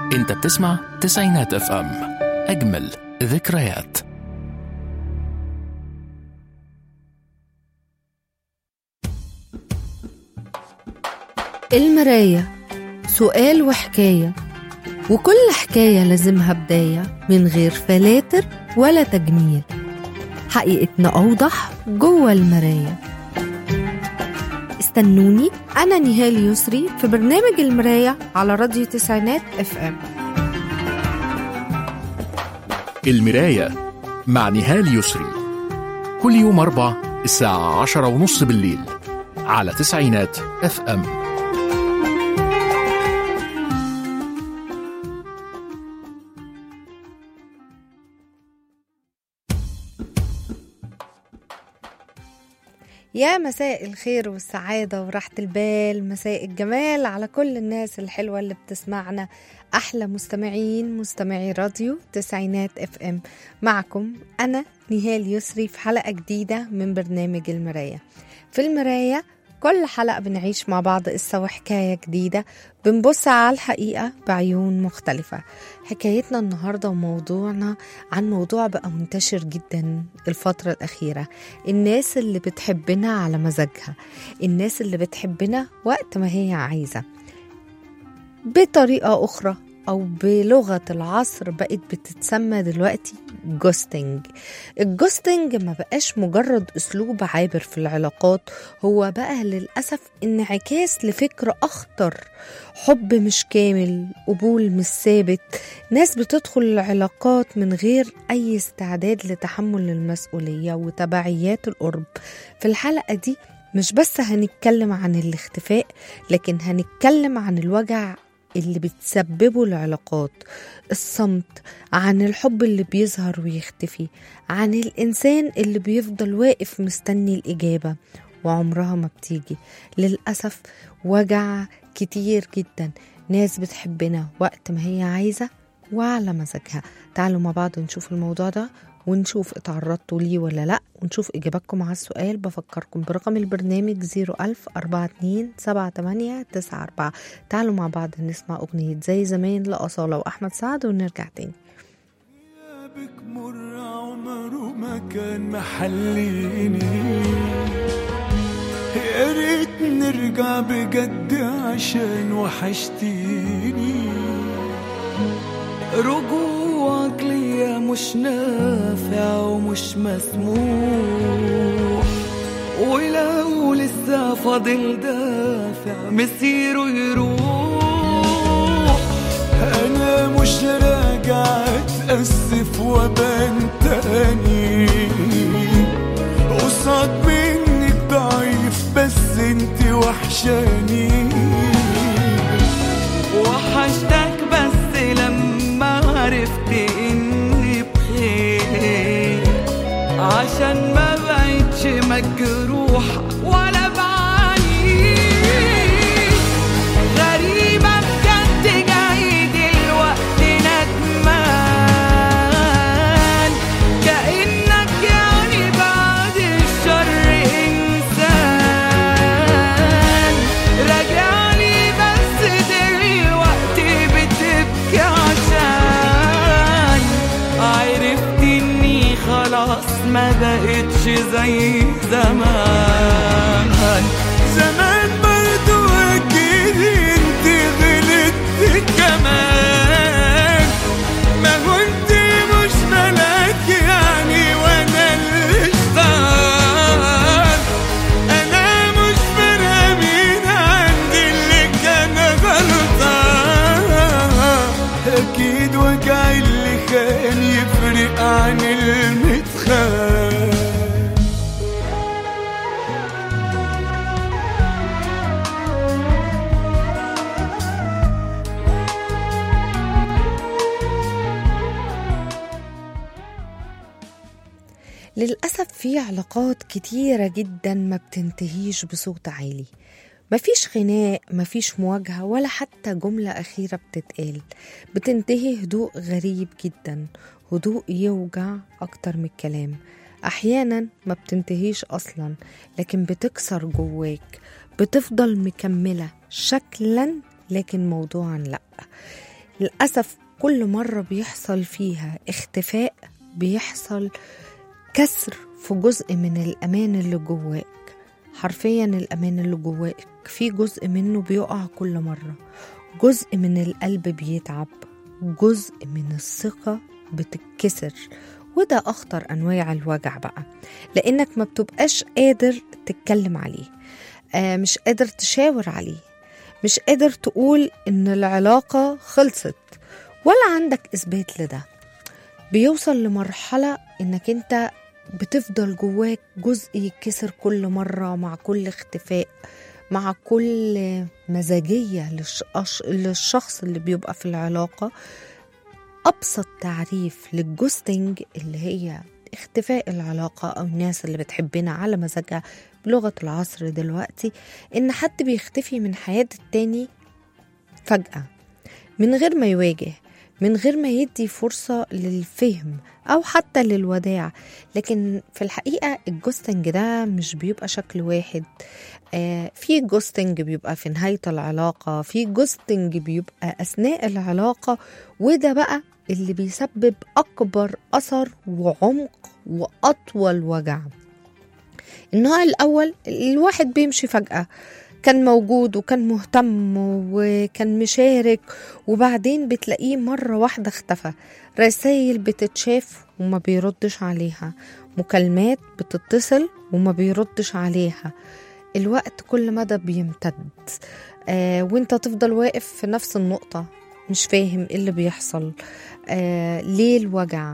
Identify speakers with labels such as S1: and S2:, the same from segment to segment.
S1: انت بتسمع تسعينات اف ام اجمل ذكريات
S2: المراية سؤال وحكاية وكل حكاية لازمها بداية من غير فلاتر ولا تجميل حقيقتنا أوضح جوه المراية استنوني أنا نهال يسري في برنامج المراية على راديو تسعينات اف ام
S1: المراية مع نهال يسري كل يوم أربع الساعة عشرة ونص بالليل على تسعينات اف ام
S2: يا مساء الخير والسعادة وراحة البال مساء الجمال على كل الناس الحلوة اللي بتسمعنا أحلى مستمعين مستمعي راديو تسعينات اف ام معكم أنا نهال يسري في حلقة جديدة من برنامج المراية في المراية كل حلقة بنعيش مع بعض قصة وحكاية جديدة بنبص على الحقيقة بعيون مختلفة حكايتنا النهاردة وموضوعنا عن موضوع بقى منتشر جدا الفترة الأخيرة الناس اللي بتحبنا على مزاجها الناس اللي بتحبنا وقت ما هي عايزة بطريقة أخرى أو بلغة العصر بقت بتتسمى دلوقتي جوستنج الجوستنج ما بقاش مجرد أسلوب عابر في العلاقات هو بقى للأسف انعكاس لفكر أخطر حب مش كامل قبول مش ثابت ناس بتدخل العلاقات من غير أي استعداد لتحمل المسؤولية وتبعيات القرب في الحلقة دي مش بس هنتكلم عن الاختفاء لكن هنتكلم عن الوجع اللي بتسببه العلاقات الصمت عن الحب اللي بيظهر ويختفي عن الإنسان اللي بيفضل واقف مستني الإجابة وعمرها ما بتيجي للأسف وجع كتير جدا ناس بتحبنا وقت ما هي عايزة وعلى مزاجها تعالوا مع بعض نشوف الموضوع ده ونشوف اتعرضتوا ليه ولا لا ونشوف اجاباتكم على السؤال بفكركم برقم البرنامج 01000 42 78 94 تعالوا مع بعض نسمع اغنية زي زمان لأصالة وأحمد سعد ونرجع تاني
S3: بك مر عمره ما كان محليني يا ريت نرجع بجد عشان وحشتيني رجوعك ليا مش نافع ومش مسموح ولو لسه فاضل دافع مسيره يروح انا مش راجع اتاسف وابان تاني قصاد منك ضعيف بس انت وحشاني وحشتك بس لما عرفت اني بخير عشان ما بقتش مجروح ولا بعاني غريبة بجد جاي دلوقتي ندمان كأنك يعني بعد الشر إنسان راجعلي بس دلوقتي بتبكي عشان عرفت إني خلاص ما بقتش زي زمان زمان برضو أكيد انت غلطت كمان ما كنت مش ملاك يعني وانا اللي اشتغل انا مش فارقه مين عندي اللي كان غلطان اكيد وجع اللي كان يفرق عن المتخان
S2: للأسف في علاقات كتيرة جدا ما بتنتهيش بصوت عالي مفيش خناق مفيش مواجهة ولا حتى جملة أخيرة بتتقال بتنتهي هدوء غريب جدا هدوء يوجع أكتر من الكلام أحيانا ما بتنتهيش أصلا لكن بتكسر جواك بتفضل مكملة شكلا لكن موضوعا لأ للأسف كل مرة بيحصل فيها اختفاء بيحصل كسر في جزء من الأمان اللي جواك حرفيا الأمان اللي جواك في جزء منه بيقع كل مرة جزء من القلب بيتعب جزء من الثقة بتتكسر وده أخطر أنواع الوجع بقى لأنك ما بتبقاش قادر تتكلم عليه آه مش قادر تشاور عليه مش قادر تقول إن العلاقة خلصت ولا عندك إثبات لده بيوصل لمرحلة إنك أنت بتفضل جواك جزء يتكسر كل مرة مع كل اختفاء مع كل مزاجية للش- للشخص اللي بيبقى في العلاقة أبسط تعريف للجوستنج اللي هي اختفاء العلاقة أو الناس اللي بتحبنا على مزاجها بلغة العصر دلوقتي إن حد بيختفي من حياة التاني فجأة من غير ما يواجه من غير ما يدي فرصة للفهم أو حتى للوداع لكن في الحقيقة الجوستنج ده مش بيبقى شكل واحد آه في جوستنج بيبقى في نهاية العلاقة في جوستنج بيبقى أثناء العلاقة وده بقى اللي بيسبب أكبر أثر وعمق وأطول وجع النوع الأول الواحد بيمشي فجأة كان موجود وكان مهتم وكان مشارك وبعدين بتلاقيه مرة واحدة اختفى رسائل بتتشاف وما بيردش عليها مكالمات بتتصل وما بيردش عليها الوقت كل مدى بيمتد آه وانت تفضل واقف في نفس النقطة مش فاهم ايه اللي بيحصل آه ليه الوجع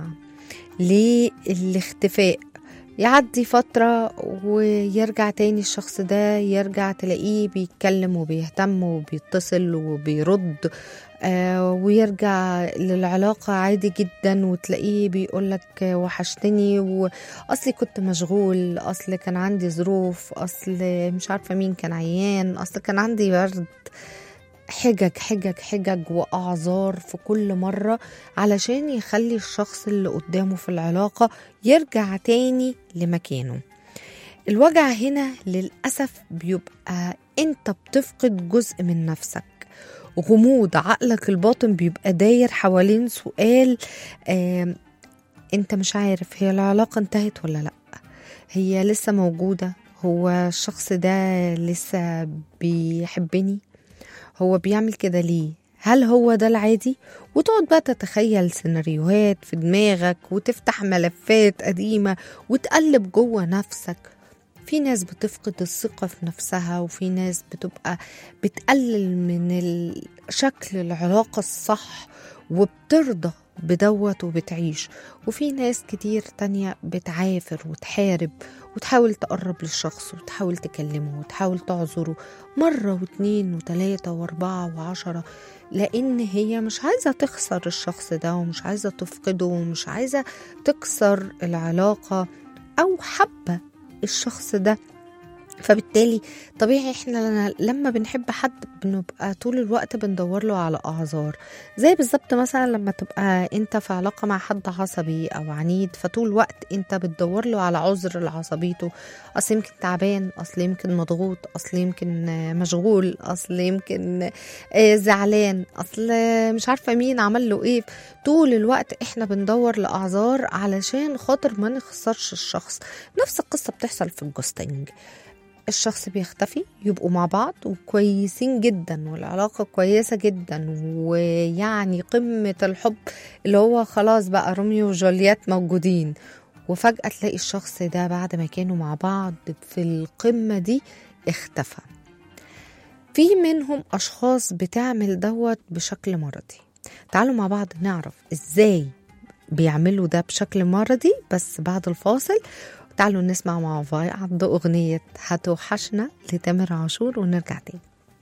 S2: ليه الاختفاء يعدي فترة ويرجع تاني الشخص ده يرجع تلاقيه بيتكلم وبيهتم وبيتصل وبيرد آه ويرجع للعلاقة عادي جدا وتلاقيه بيقولك وحشتني وأصلي كنت مشغول أصل كان عندي ظروف أصل مش عارفة مين كان عيان أصل كان عندي برد حجج حجج حجج وأعذار في كل مرة علشان يخلي الشخص اللي قدامه في العلاقة يرجع تاني لمكانه الوجع هنا للأسف بيبقى أنت بتفقد جزء من نفسك غموض عقلك الباطن بيبقى داير حوالين سؤال آه انت مش عارف هي العلاقة انتهت ولا لأ هي لسه موجودة هو الشخص ده لسه بيحبني هو بيعمل كده ليه هل هو ده العادي وتقعد بقى تتخيل سيناريوهات في دماغك وتفتح ملفات قديمة وتقلب جوه نفسك في ناس بتفقد الثقة في نفسها وفي ناس بتبقى بتقلل من شكل العلاقة الصح وبترضى بدوت وبتعيش وفي ناس كتير تانية بتعافر وتحارب وتحاول تقرب للشخص وتحاول تكلمه وتحاول تعذره مرة واتنين وتلاتة واربعة وعشرة لأن هي مش عايزة تخسر الشخص ده ومش عايزة تفقده ومش عايزة تكسر العلاقة أو حابة الشخص ده فبالتالي طبيعي احنا لما بنحب حد بنبقى طول الوقت بندور له على اعذار زي بالظبط مثلا لما تبقى انت في علاقه مع حد عصبي او عنيد فطول الوقت انت بتدور له على عذر لعصبيته اصل يمكن تعبان اصل يمكن مضغوط اصل يمكن مشغول اصل يمكن زعلان اصل مش عارفه مين عمل له ايه طول الوقت احنا بندور لاعذار علشان خاطر ما نخسرش الشخص نفس القصه بتحصل في الجوستنج الشخص بيختفي يبقوا مع بعض وكويسين جدا والعلاقة كويسة جدا ويعني قمة الحب اللي هو خلاص بقى روميو وجولييت موجودين وفجأة تلاقي الشخص ده بعد ما كانوا مع بعض في القمة دي اختفى في منهم أشخاص بتعمل دوت بشكل مرضي تعالوا مع بعض نعرف ازاي بيعملوا ده بشكل مرضي بس بعد الفاصل تعالوا نسمع مع بعض أغنية هتوحشنا لتامر عاشور ونرجع تاني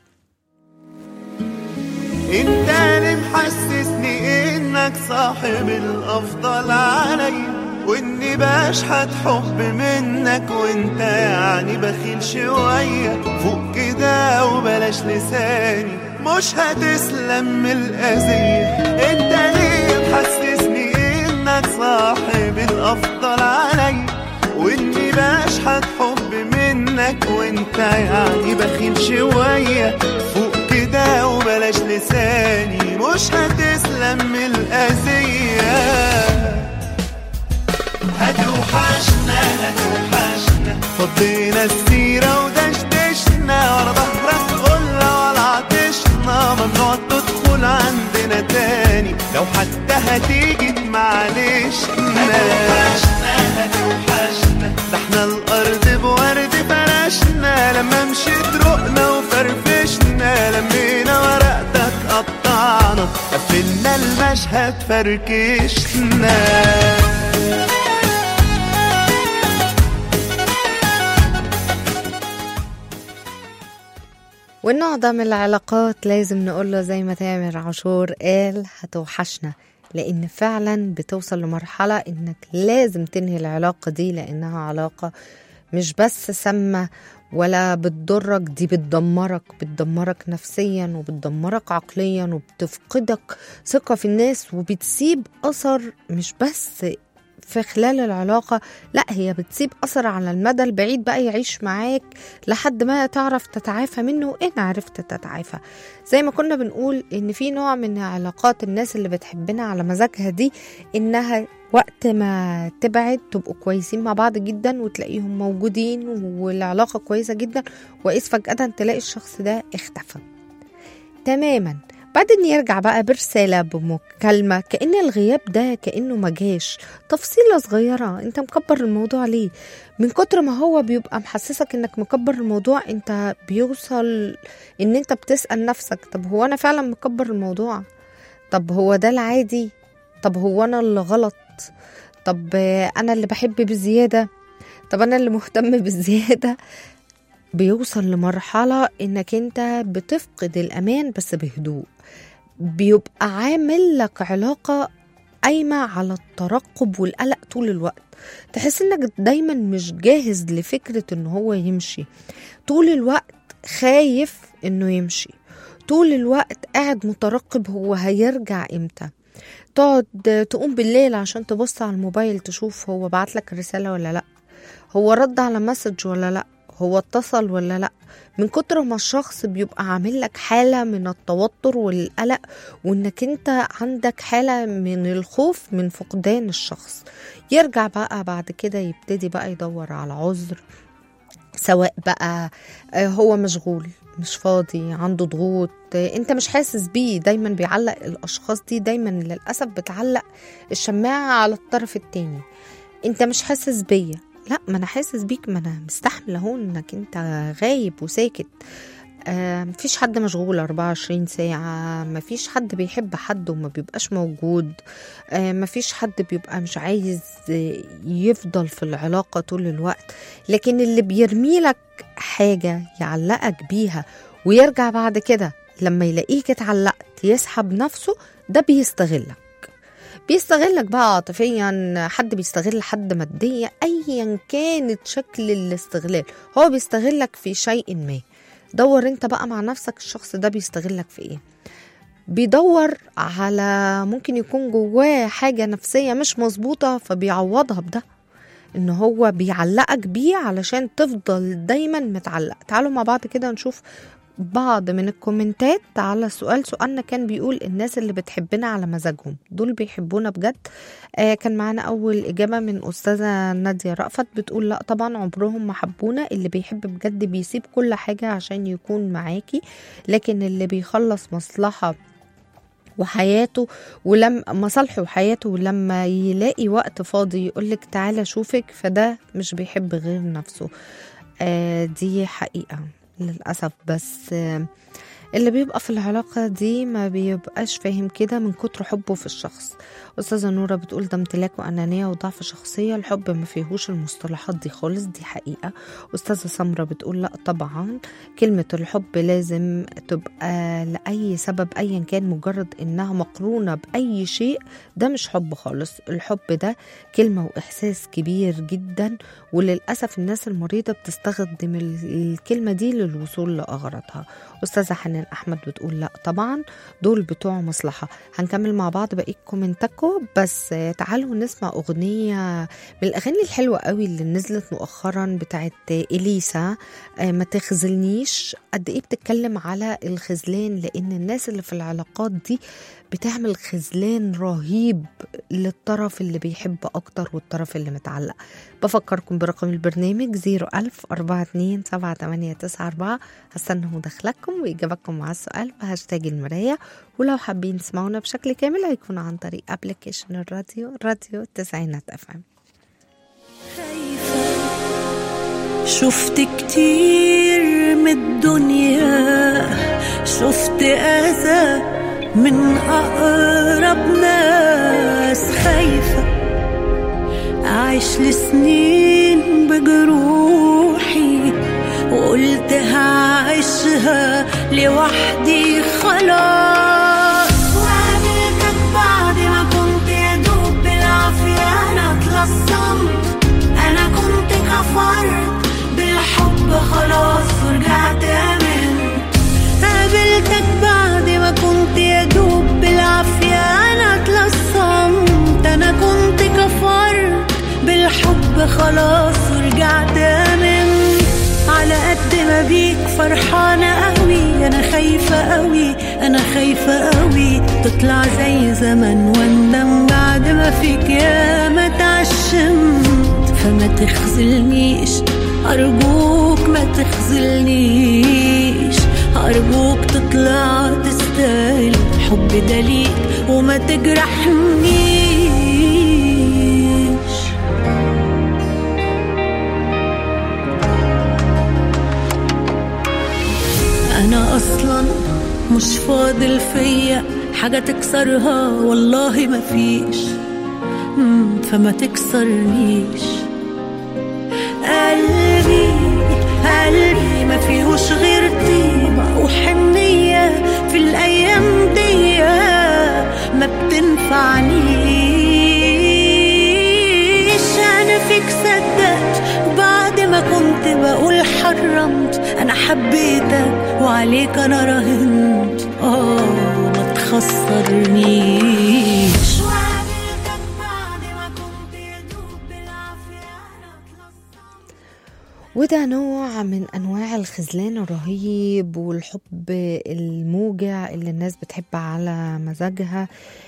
S4: انت اللي محسسني انك صاحب الافضل عليا واني بشحت حب منك وانت يعني بخيل شوية فوق كده وبلاش لساني مش هتسلم من الأذية انت ليه محسسني انك صاحب الافضل عليا واني بشحت حب منك وانت يعني بخيل شوية فوق كده وبلاش لساني مش هتسلم هم الأذية هتوحشنا هتوحشنا فضينا السيرة ودشدشنا ورا ظهرك قلنا ولا عطشنا ممنوع تدخل عندنا تاني لو حتى هتيجي معلشنا هتوحشنا هتوحشنا ده احنا الأرض بورد فرشنا لما مشيت رقنا وفرفشنا لمينا ورقتك قطعنا قفلنا المشهد فركشنا
S2: والنوع ده من العلاقات لازم نقوله زي ما تامر عاشور قال هتوحشنا لان فعلا بتوصل لمرحلة انك لازم تنهي العلاقة دي لانها علاقة مش بس سامة ولا بتضرك دي بتدمرك بتدمرك نفسيا وبتدمرك عقليا وبتفقدك ثقة في الناس وبتسيب أثر مش بس في خلال العلاقة لا هي بتسيب أثر على المدى البعيد بقى يعيش معاك لحد ما تعرف تتعافى منه وإن عرفت تتعافى زي ما كنا بنقول إن في نوع من علاقات الناس اللي بتحبنا على مزاجها دي إنها وقت ما تبعد تبقوا كويسين مع بعض جدا وتلاقيهم موجودين والعلاقة كويسة جدا وإذ فجأة تلاقي الشخص ده اختفى تماما بعدين يرجع بقى برسالة بمكالمة كأن الغياب ده كأنه مجاش تفصيلة صغيرة انت مكبر الموضوع ليه من كتر ما هو بيبقى محسسك انك مكبر الموضوع انت بيوصل ان انت بتسأل نفسك طب هو انا فعلا مكبر الموضوع طب هو ده العادي طب هو انا اللي غلط طب انا اللي بحب بزيادة طب انا اللي مهتم بالزيادة بيوصل لمرحلة انك انت بتفقد الامان بس بهدوء بيبقى عامل لك علاقة قايمة على الترقب والقلق طول الوقت تحس انك دايما مش جاهز لفكرة ان هو يمشي طول الوقت خايف انه يمشي طول الوقت قاعد مترقب هو هيرجع امتى تقعد تقوم بالليل عشان تبص على الموبايل تشوف هو بعت لك رسالة ولا لا هو رد على مسج ولا لا هو اتصل ولا لا من كتر ما الشخص بيبقى عامل لك حالة من التوتر والقلق وانك انت عندك حالة من الخوف من فقدان الشخص يرجع بقى بعد كده يبتدي بقى يدور على عذر سواء بقى هو مشغول مش فاضي عنده ضغوط انت مش حاسس بيه دايما بيعلق الاشخاص دي دايما للاسف بتعلق الشماعة على الطرف التاني انت مش حاسس بيا لا ما انا حاسس بيك ما انا مستحمله اهو انك انت غايب وساكت آه مفيش حد مشغول 24 ساعة مفيش حد بيحب حد وما بيبقاش موجود آه مفيش حد بيبقى مش عايز يفضل في العلاقة طول الوقت لكن اللي بيرمي لك حاجة يعلقك بيها ويرجع بعد كده لما يلاقيك اتعلقت يسحب نفسه ده بيستغلك بيستغلك بقى عاطفيا حد بيستغل حد ماديا ايا كانت شكل الاستغلال هو بيستغلك في شيء ما دور انت بقى مع نفسك الشخص ده بيستغلك في ايه بيدور على ممكن يكون جواه حاجة نفسية مش مظبوطة فبيعوضها بده ان هو بيعلقك بيه علشان تفضل دايما متعلق تعالوا مع بعض كده نشوف بعض من الكومنتات على سؤال سؤالنا كان بيقول الناس اللي بتحبنا على مزاجهم دول بيحبونا بجد آه كان معانا اول اجابه من استاذه ناديه رأفت بتقول لا طبعا عمرهم ما حبونا اللي بيحب بجد بيسيب كل حاجه عشان يكون معاكي لكن اللي بيخلص مصلحه وحياته ولما مصالحه وحياته ولما يلاقي وقت فاضي يقولك تعالى اشوفك فده مش بيحب غير نفسه آه دي حقيقه للأسف بس اللي بيبقى في العلاقة دي ما بيبقاش فاهم كده من كتر حبه في الشخص أستاذة نورة بتقول ده امتلاك وأنانية وضعف شخصية الحب ما فيهوش المصطلحات دي خالص دي حقيقة أستاذة سمرة بتقول لا طبعا كلمة الحب لازم تبقى لأي سبب أيا كان مجرد إنها مقرونة بأي شيء ده مش حب خالص الحب ده كلمة وإحساس كبير جدا وللأسف الناس المريضة بتستخدم الكلمة دي للوصول لأغراضها أستاذة حنان أحمد بتقول لا طبعا دول بتوع مصلحة هنكمل مع بعض بقية كومنتاتكم بس تعالوا نسمع أغنية من الأغاني الحلوة قوي اللي نزلت مؤخرا بتاعت إليسا ما تخذلنيش قد إيه بتتكلم على الخذلان لأن الناس اللي في العلاقات دي بتعمل خذلان رهيب للطرف اللي بيحب أكتر والطرف اللي متعلق بفكركم برقم البرنامج 01000 42 7894 هستنى مداخلتكم وإجابتكم على السؤال بهاشتاج المراية ولو حابين تسمعونا بشكل كامل هيكون عن طريق ابلكيشن الراديو راديو التسعينات اف ام
S5: شفت كتير من الدنيا شفت أذى من أقرب ناس خايفة أعيش لسنين بجروحي وقلت هعيشها لوحدي خلاص وقابلتك بعد ما كنت يا دوب بالعافية أنا اتلصمت أنا كنت كفرت بالحب خلاص ورجعت آمنت قابلتك بعد ما كنت يا دوب بالعافية أنا اتلصمت أنا كنت كفرت بالحب خلاص ورجعت آمنت على قد ما بيك فرحانة قوي أنا خايفة قوي أنا خايفة قوي تطلع زي زمان واندم بعد ما فيك يا ما تعشمت فما تخذلنيش أرجوك ما تخذلنيش أرجوك تطلع تستاهل حب ده ليك وما تجرحنيش انا اصلا مش فاضل فيا حاجة تكسرها والله ما فيش مم، فما تكسرنيش قلبي قلبي ما فيهوش غير طيبة وحنية في الأيام دي ما بتنفعنيش أنا فيك صدقت وبعد ما كنت بقول حرمت أنا حبيتك وعليك أنا راهنت آه ما تخسرنيش وقابلتك بعد ما كنت يا دوب بالعافية أنا اتلصمت
S2: وده نوع من انواع الخذلان الرهيب والحب الموجع اللي الناس بتحب على مزاجها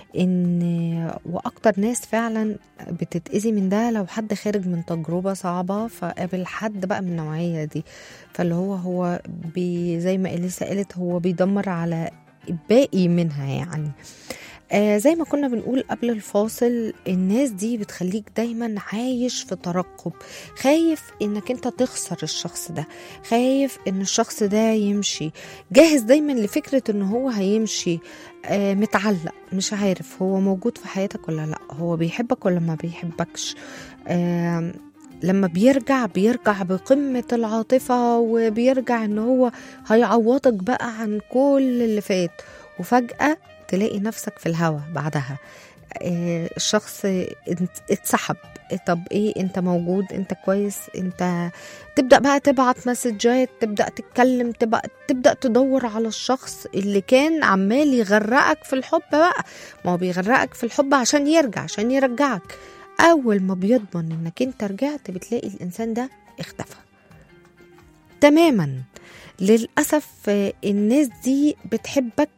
S2: ان واكتر ناس فعلا بتتاذي من ده لو حد خارج من تجربه صعبه فقابل حد بقى من النوعيه دي فاللي هو هو بي زي ما اليسا قالت هو بيدمر على الباقي منها يعني آه زي ما كنا بنقول قبل الفاصل الناس دي بتخليك دايما عايش في ترقب خايف انك انت تخسر الشخص ده خايف ان الشخص ده يمشي جاهز دايما لفكرة ان هو هيمشي آه متعلق مش عارف هو موجود في حياتك ولا لا هو بيحبك ولا ما بيحبكش آه لما بيرجع بيرجع بقمة العاطفة وبيرجع ان هو هيعوضك بقى عن كل اللي فات وفجأة تلاقي نفسك في الهوا بعدها آه، الشخص ات- اتسحب طب ايه انت موجود انت كويس انت تبدا بقى تبعت مسجات تبدا تتكلم تبقى تبدا تدور على الشخص اللي كان عمال يغرقك في الحب بقى ما هو بيغرقك في الحب عشان يرجع عشان يرجعك اول ما بيضمن انك انت رجعت بتلاقي الانسان ده اختفى تماما للاسف آه، الناس دي بتحبك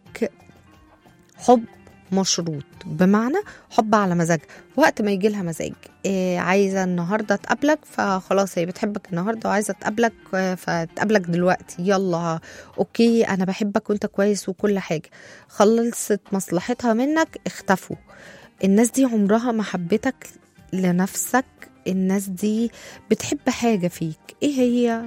S2: حب مشروط بمعنى حب على مزاج وقت ما يجي لها مزاج إيه عايزه النهارده تقابلك فخلاص هي بتحبك النهارده وعايزه تقابلك آه، فتقابلك دلوقتي يلا اوكي انا بحبك وانت كويس وكل حاجه خلصت مصلحتها منك اختفوا الناس دي عمرها ما حبتك لنفسك الناس دي بتحب حاجه فيك ايه هي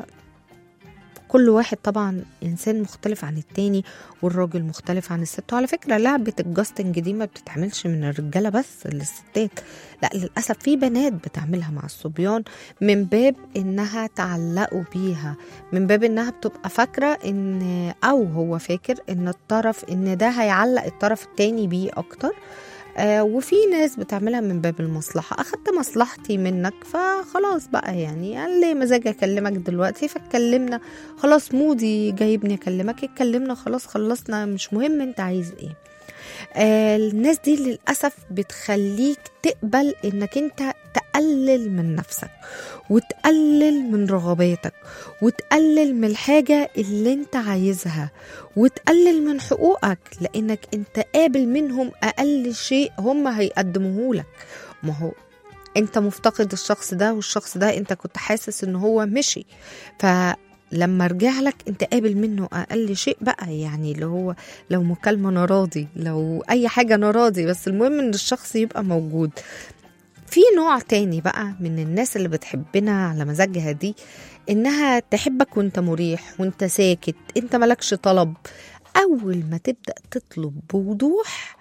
S2: كل واحد طبعا انسان مختلف عن التاني والراجل مختلف عن الست وعلى فكره لعبه الجاستنج دي ما بتتعملش من الرجاله بس للستات لا للاسف في بنات بتعملها مع الصبيان من باب انها تعلقوا بيها من باب انها بتبقى فاكره ان او هو فاكر ان الطرف ان ده هيعلق الطرف التاني بيه اكتر آه وفي ناس بتعملها من باب المصلحة أخدت مصلحتي منك فخلاص بقى يعني قال لي مزاجي أكلمك دلوقتي فاتكلمنا خلاص مودي جايبني أكلمك اتكلمنا خلاص خلصنا مش مهم أنت عايز إيه آه الناس دي للأسف بتخليك تقبل إنك أنت تقلل من نفسك وتقلل من رغباتك وتقلل من الحاجة اللي انت عايزها وتقلل من حقوقك لانك انت قابل منهم اقل شيء هم هيقدموه لك ما هو انت مفتقد الشخص ده والشخص ده انت كنت حاسس ان هو مشي فلما رجع لك انت قابل منه اقل شيء بقى يعني اللي هو لو مكالمه انا راضي لو اي حاجه انا راضي بس المهم ان الشخص يبقى موجود في نوع تاني بقى من الناس اللي بتحبنا على مزاجها دي انها تحبك وانت مريح وانت ساكت انت ملكش طلب اول ما تبدا تطلب بوضوح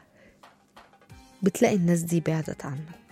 S2: بتلاقي الناس دي بعدت عنك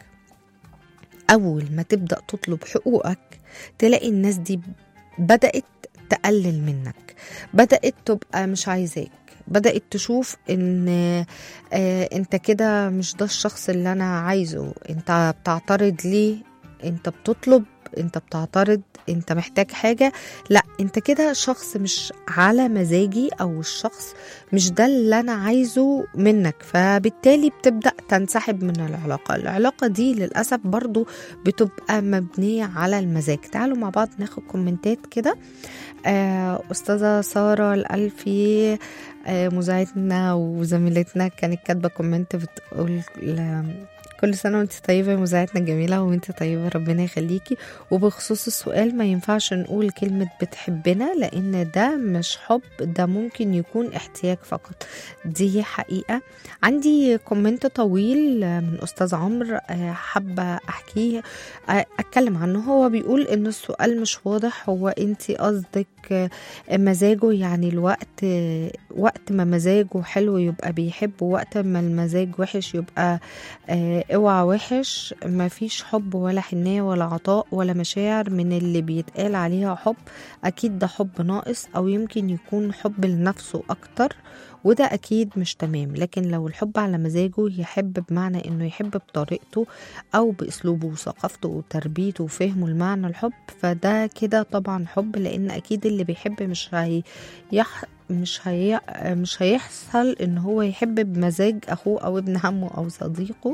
S2: أول ما تبدأ تطلب حقوقك تلاقي الناس دي بدأت تقلل منك بدأت تبقى مش عايزاك بدأت تشوف ان آه انت كده مش ده الشخص اللي انا عايزه انت بتعترض ليه انت بتطلب انت بتعترض انت محتاج حاجة لا انت كده شخص مش على مزاجي او الشخص مش ده اللي انا عايزه منك فبالتالي بتبدأ تنسحب من العلاقة العلاقة دي للأسف برضو بتبقى مبنية على المزاج تعالوا مع بعض ناخد كومنتات كده آه أستاذة سارة الألفي آه مذيعتنا وزميلتنا كانت كاتبة كومنت بتقول كل سنة وانت طيبة يا مذيعتنا الجميلة وانت طيبة ربنا يخليكي وبخصوص السؤال ما ينفعش نقول كلمة بتحبنا لأن ده مش حب ده ممكن يكون احتياج فقط دي حقيقة عندي كومنت طويل من أستاذ عمرو حابة أحكيه أتكلم عنه هو بيقول إن السؤال مش واضح هو انت قصدك مزاجه يعني الوقت وقت ما مزاجه حلو يبقى بيحب ووقت ما المزاج وحش يبقى اوعى وحش مفيش حب ولا حنية ولا عطاء ولا مشاعر من اللي بيتقال عليها حب اكيد ده حب ناقص او يمكن يكون حب لنفسه اكتر وده اكيد مش تمام لكن لو الحب على مزاجه يحب بمعنى انه يحب بطريقته او باسلوبه وثقافته وتربيته وفهمه لمعنى الحب فده كده طبعا حب لان اكيد اللي بيحب مش هي يح مش هي مش هيحصل ان هو يحب بمزاج اخوه او ابن عمه او صديقه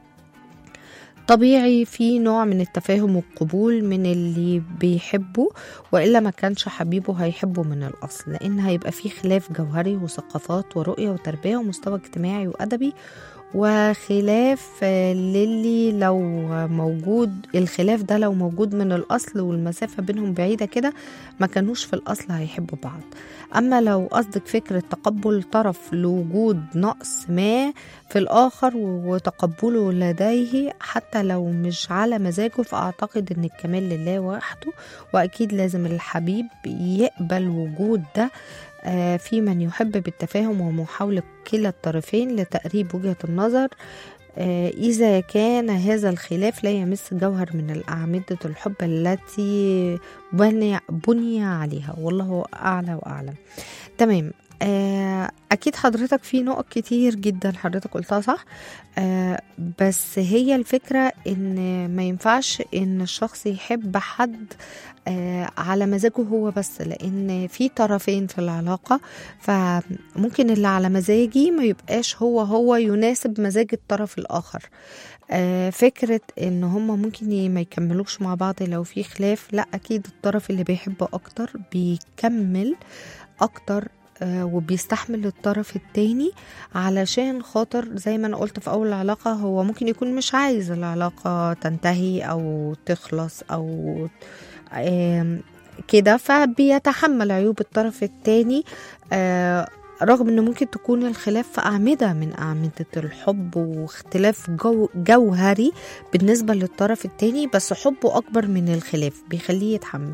S2: طبيعي في نوع من التفاهم والقبول من اللي بيحبه والا ما كانش حبيبه هيحبه من الاصل لان هيبقى في خلاف جوهري وثقافات ورؤيه وتربيه ومستوى اجتماعي وادبي وخلاف للي لو موجود الخلاف ده لو موجود من الأصل والمسافة بينهم بعيدة كده ما كانوش في الأصل هيحبوا بعض أما لو قصدك فكرة تقبل طرف لوجود نقص ما في الآخر وتقبله لديه حتى لو مش على مزاجه فأعتقد أن الكمال لله وحده وأكيد لازم الحبيب يقبل وجود ده في من يحب بالتفاهم ومحاولة كلا الطرفين لتقريب وجهة النظر إذا كان هذا الخلاف لا يمس جوهر من الأعمدة الحب التي بني, بني عليها والله أعلى وأعلم تمام أكيد حضرتك في نقط كتير جدا حضرتك قلتها صح بس هي الفكرة إن ما ينفعش إن الشخص يحب حد على مزاجه هو بس لان في طرفين في العلاقه فممكن اللي على مزاجي ما يبقاش هو هو يناسب مزاج الطرف الاخر فكرة ان هما ممكن ما يكملوش مع بعض لو في خلاف لا اكيد الطرف اللي بيحب اكتر بيكمل اكتر وبيستحمل الطرف التاني علشان خاطر زي ما انا قلت في اول العلاقة هو ممكن يكون مش عايز العلاقة تنتهي او تخلص او كده فبيتحمل عيوب الطرف التاني رغم انه ممكن تكون الخلاف في أعمدة من أعمدة الحب واختلاف جو جوهري بالنسبة للطرف التاني بس حبه أكبر من الخلاف بيخليه يتحمل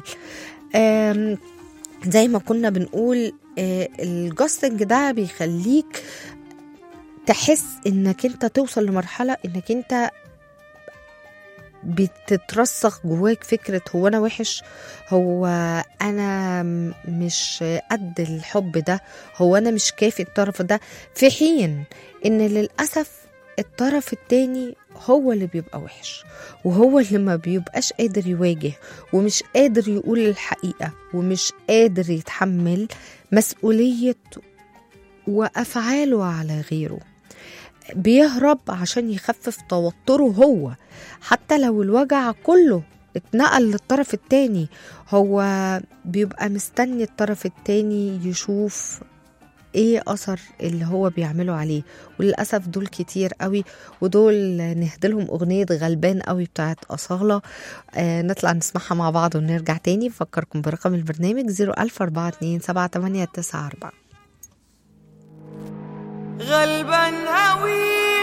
S2: زي ما كنا بنقول الجاستنج ده بيخليك تحس انك انت توصل لمرحلة انك انت بتترسخ جواك فكرة هو أنا وحش هو أنا مش قد الحب ده هو أنا مش كافي الطرف ده في حين إن للأسف الطرف التاني هو اللي بيبقى وحش وهو اللي ما بيبقاش قادر يواجه ومش قادر يقول الحقيقة ومش قادر يتحمل مسؤولية وأفعاله على غيره بيهرب عشان يخفف توتره هو حتى لو الوجع كله اتنقل للطرف التاني هو بيبقى مستني الطرف التاني يشوف ايه اثر اللي هو بيعمله عليه وللاسف دول كتير قوي ودول نهدلهم اغنيه غلبان قوي بتاعت اصاله آه نطلع نسمعها مع بعض ونرجع تاني فكركم برقم البرنامج 004278994
S3: غلبان أوي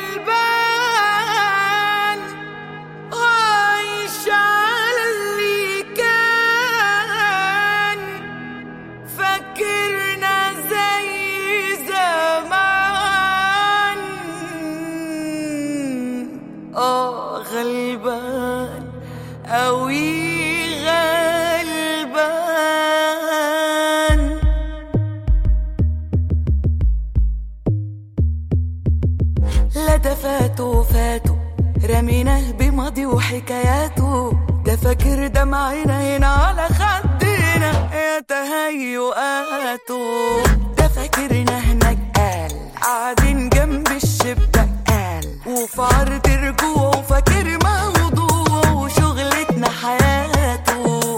S3: غلبان عايش على اللي كان فاكرنا زي زمان اه غلبان أوي غلبان لا ده فاتوا فاتوا رميناه بماضي وحكاياته ده فاكر دمعنا هنا على خدنا يا تهيؤاته ده فاكرنا هناك قال قاعدين جنب الشباك قال وفي عرض رجوعه فاكر موضوعه وشغلتنا حياته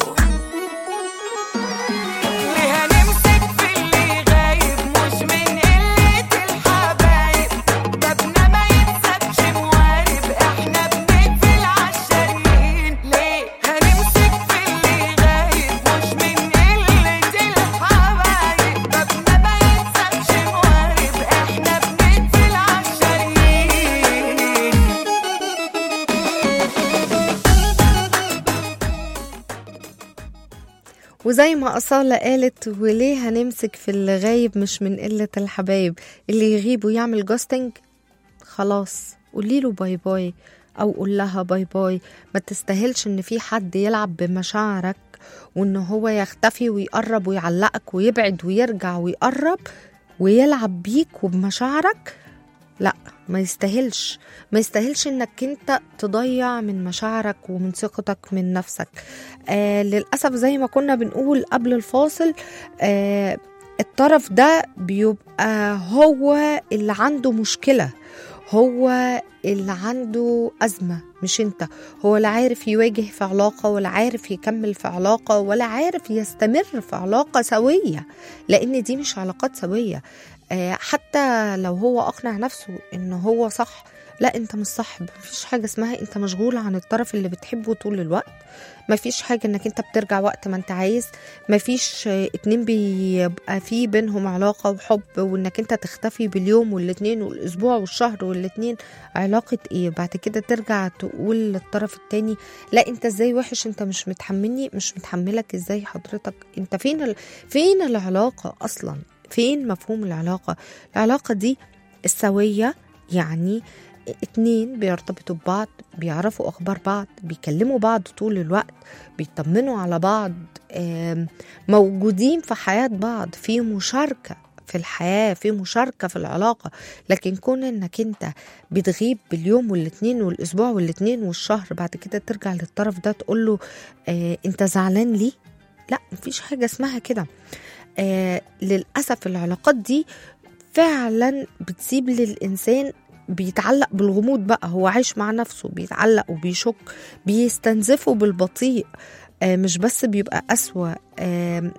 S3: ليه هنمسك في اللي غايب مش من قلة الحبايب بابنا ما يتسابش موارب احنا بنقفل عالشاريين ليه هنمسك في اللي غايب مش من قلة الحبايب بابنا ما يتسابش موارب احنا بنقفل عالشاريين
S2: وزي ما أصالة قالت وليه هنمسك في اللي غايب مش من قلة الحبايب اللي يغيب ويعمل جوستنج خلاص قولي له باي باي أو قول لها باي باي ما تستاهلش إن في حد يلعب بمشاعرك وإن هو يختفي ويقرب ويعلقك ويبعد ويرجع ويقرب ويلعب بيك وبمشاعرك لا ما يستاهلش ما يستاهلش انك انت تضيع من مشاعرك ومن ثقتك من نفسك آه للاسف زي ما كنا بنقول قبل الفاصل آه الطرف ده بيبقى هو اللي عنده مشكله هو اللي عنده أزمة مش أنت هو لا عارف يواجه في علاقة ولا عارف يكمل في علاقة ولا عارف يستمر في علاقة سوية لأن دي مش علاقات سوية آه، حتى لو هو أقنع نفسه إن هو صح لا انت مش صح مفيش حاجة اسمها انت مشغول عن الطرف اللي بتحبه طول الوقت مفيش حاجة انك انت بترجع وقت ما انت عايز مفيش آه، اتنين بيبقى في بينهم علاقة وحب وانك انت تختفي باليوم والاتنين والاسبوع والشهر والاتنين علاقة ايه بعد كده ترجع تقول للطرف التاني لا انت ازاي وحش انت مش متحملني مش متحملك ازاي حضرتك انت فين ال... فين العلاقة اصلا فين مفهوم العلاقة العلاقة دي السوية يعني اتنين بيرتبطوا ببعض بيعرفوا اخبار بعض بيكلموا بعض طول الوقت بيطمنوا على بعض آم، موجودين في حياة بعض في مشاركة في الحياة في مشاركة في العلاقة لكن كون انك انت بتغيب باليوم والاتنين والاسبوع والاتنين والشهر بعد كده ترجع للطرف ده تقول له آه انت زعلان ليه لا مفيش حاجة اسمها كده آه للأسف العلاقات دي فعلا بتسيب للإنسان بيتعلق بالغموض بقى هو عايش مع نفسه بيتعلق وبيشك بيستنزفه بالبطيء آه مش بس بيبقى أسوأ آه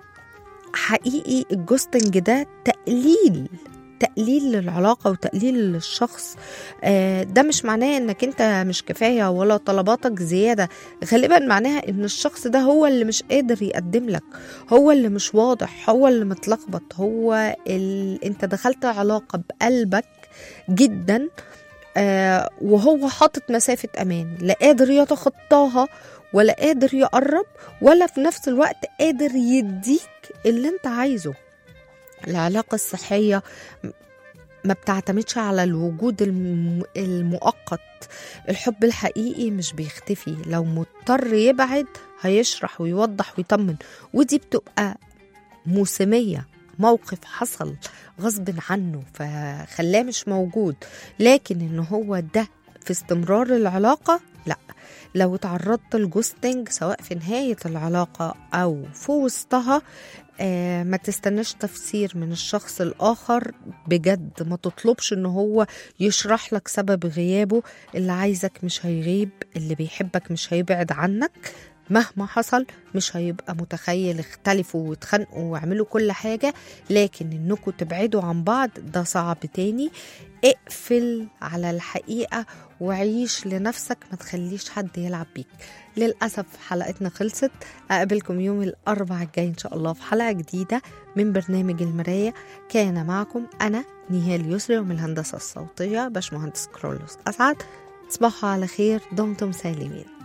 S2: حقيقي الجوستنج ده تقليل تقليل للعلاقة وتقليل للشخص آه، ده مش معناه انك انت مش كفاية ولا طلباتك زيادة غالبا معناها ان الشخص ده هو اللي مش قادر يقدم لك هو اللي مش واضح هو اللي متلخبط هو ال... انت دخلت علاقة بقلبك جدا آه، وهو حاطط مسافة امان لا قادر يتخطاها ولا قادر يقرب ولا في نفس الوقت قادر يديك اللي انت عايزه العلاقة الصحية ما بتعتمدش على الوجود الم- المؤقت الحب الحقيقي مش بيختفي لو مضطر يبعد هيشرح ويوضح ويطمن ودي بتبقى موسمية موقف حصل غصب عنه فخلاه مش موجود لكن ان هو ده في استمرار العلاقة لا لو تعرضت لجوستنج سواء في نهاية العلاقة أو في وسطها آه ما تستناش تفسير من الشخص الآخر بجد ما تطلبش ان هو يشرح لك سبب غيابه اللي عايزك مش هيغيب اللي بيحبك مش هيبعد عنك مهما حصل مش هيبقى متخيل اختلفوا واتخانقوا واعملوا كل حاجة لكن انكم تبعدوا عن بعض ده صعب تاني اقفل على الحقيقة وعيش لنفسك ما تخليش حد يلعب بيك للأسف حلقتنا خلصت أقابلكم يوم الأربعاء الجاي إن شاء الله في حلقة جديدة من برنامج المراية كان معكم أنا نيهال يسري ومن الهندسة الصوتية باشمهندس كرولوس أسعد تصبحوا على خير دمتم سالمين